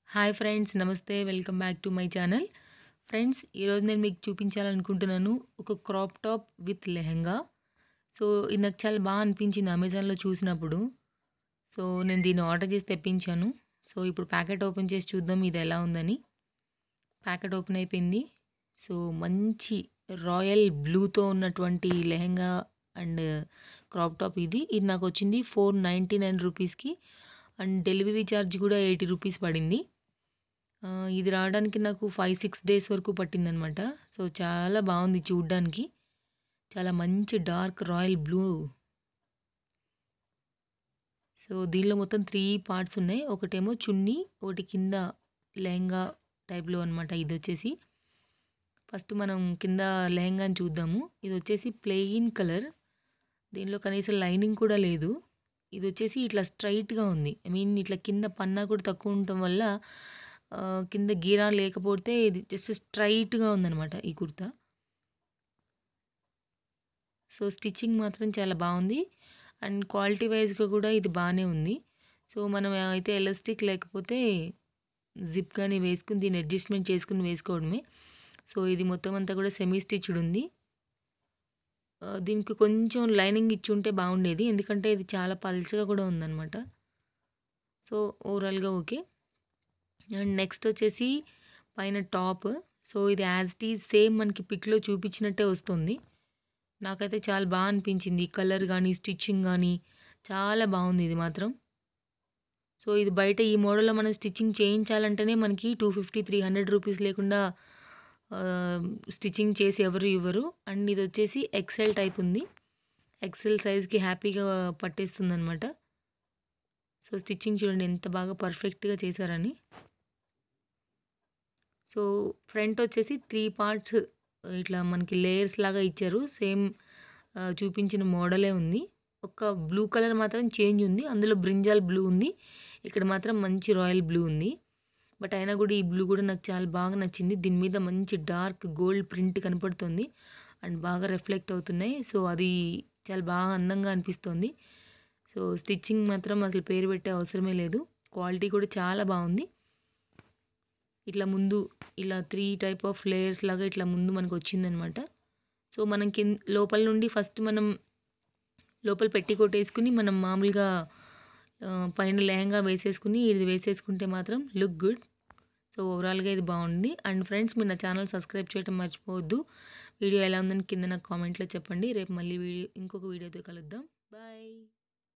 hi friends నమస్తే welcome back to my channel friends ఈరోజు నేను మీకు చూపించాలనుకుంటున్నాను ఒక crop top with lehenga so ఇది నాకు చాలా బాగా అనిపించింది అమెజాన్లో చూసినప్పుడు సో నేను దీన్ని ఆర్డర్ చేసి తెప్పించాను సో ఇప్పుడు ప్యాకెట్ ఓపెన్ చేసి చూద్దాం ఇది ఎలా ఉందని ప్యాకెట్ ఓపెన్ అయిపోయింది సో మంచి రాయల్ బ్లూతో ఉన్నటువంటి లెహెంగా అండ్ క్రాప్ టాప్ ఇది ఇది నాకు వచ్చింది ఫోర్ నైంటీ నైన్ రూపీస్కి అండ్ డెలివరీ ఛార్జ్ కూడా ఎయిటీ రూపీస్ పడింది ఆ, ఇది రావడానికి నాకు ఫైవ్ సిక్స్ డేస్ వరకు పట్టిందనమాట సో చాలా బాగుంది చూడ్డానికి చాలా మంచి డార్క్ రాయల్ బ్లూ సో దీనిలో మొత్తం త్రీ పార్ట్స్ ఉన్నాయి ఒకటేమో చున్నీ ఒకటి కింద లెహంగా టైప్లో అనమాట ఇది వచ్చేసి ఫస్ట్ మనం కింద లెహంగాని చూద్దాము ఇది వచ్చేసి ప్లెయిన్ కలర్ దీనిలో కనీసం లైనింగ్ కూడా లేదు ఇది వచ్చేసి ఇట్లా స్ట్రైట్గా ఉంది ఐ మీన్ ఇట్లా కింద పన్నా కూడా తక్కువ ఉండటం వల్ల ఆ, కింద గీరా లేకపోతే ఇది జస్ట్ స్ట్రైట్గా ఉందన్నమాట ఈ కుర్తా సో స్టిచ్చింగ్ మాత్రం చాలా బాగుంది అండ్ క్వాలిటీ వైజ్గా కూడా ఇది బాగానే ఉంది సో మనం అయితే ఎలాస్టిక్ లేకపోతే జిప్ కానీ వేసుకుని దీన్ని అడ్జస్ట్మెంట్ చేసుకుని వేసుకోవడమే సో ఇది మొత్తం అంతా కూడా సెమీ స్టిచ్డ్ ఉంది ఆ, దీనికి కొంచెం లైనింగ్ ఇచ్చి ఉంటే బాగుండేది ఎందుకంటే ఇది చాలా పల్చగా కూడా ఉందన్నమాట సో ఓవరాల్గా ఓకే అండ్ నెక్స్ట్ వచ్చేసి పైన టాప్ సో ఇది యాజ్ ఇట్ ఈజ్ సేమ్ మనకి పిక్లో చూపించినట్టే వస్తుంది నాకైతే చాలా బాగా అనిపించింది కలర్ కానీ స్టిచ్చింగ్ కానీ చాలా బాగుంది ఇది మాత్రం సో ఇది బయట ఈ మోడల్లో మనం స్టిచ్చింగ్ చేయించాలంటేనే మనకి two fifty three hundred rupees లేకుండా స్టిచ్చింగ్ చేసి ఎవరు ఇవ్వరు అండ్ ఇది వచ్చేసి ఎక్సెల్ టైప్ ఉంది ఎక్సెల్ సైజ్కి హ్యాపీగా పట్టేస్తుంది అనమాట సో స్టిచ్చింగ్ చూడండి ఎంత బాగా పర్ఫెక్ట్గా చేశారని సో ఫ్రంట్ వచ్చేసి త్రీ పార్ట్స్ ఇట్లా మనకి లేయర్స్ లాగా ఇచ్చారు సేమ్ చూపించిన మోడలే ఉంది ఒక బ్లూ కలర్ మాత్రం చేంజ్ ఉంది అందులో బ్రింజాల్ బ్లూ ఉంది ఇక్కడ మాత్రం మంచి రాయల్ బ్లూ ఉంది బట్ అయినా కూడా ఈ బ్లూ కూడా నాకు చాలా బాగా నచ్చింది దీని మీద మంచి డార్క్ గోల్డ్ ప్రింట్ కనపడుతుంది అండ్ బాగా రిఫ్లెక్ట్ అవుతున్నాయి సో అది చాలా బాగా అందంగా అనిపిస్తుంది సో స్టిచ్చింగ్ మాత్రం అసలు పేరు పెట్టే అవసరమే లేదు క్వాలిటీ కూడా చాలా బాగుంది ఇట్లా ముందు ఇలా త్రీ టైప్ ఆఫ్ లేయర్స్ లాగా ఇట్లా ముందు మనకు వచ్చిందనమాట సో మనం కింద లోపల నుండి ఫస్ట్ మనం లోపల పెట్టి కొట్టేసుకుని మనం మామూలుగా ఆ, పైన లెహంగా వేసేసుకుని ఇది వేసేసుకుంటే మాత్రం లుక్ గుడ్ సో ఓవరాల్గా ఇది బాగుంది అండ్ ఫ్రెండ్స్ మీరు నా ఛానల్ సబ్స్క్రైబ్ చేయడం మర్చిపోవద్దు వీడియో ఎలా ఉందని కింద నాకు కామెంట్లో చెప్పండి రేపు మళ్ళీ వీడియో ఇంకొక వీడియోతో కలుద్దాం బాయ్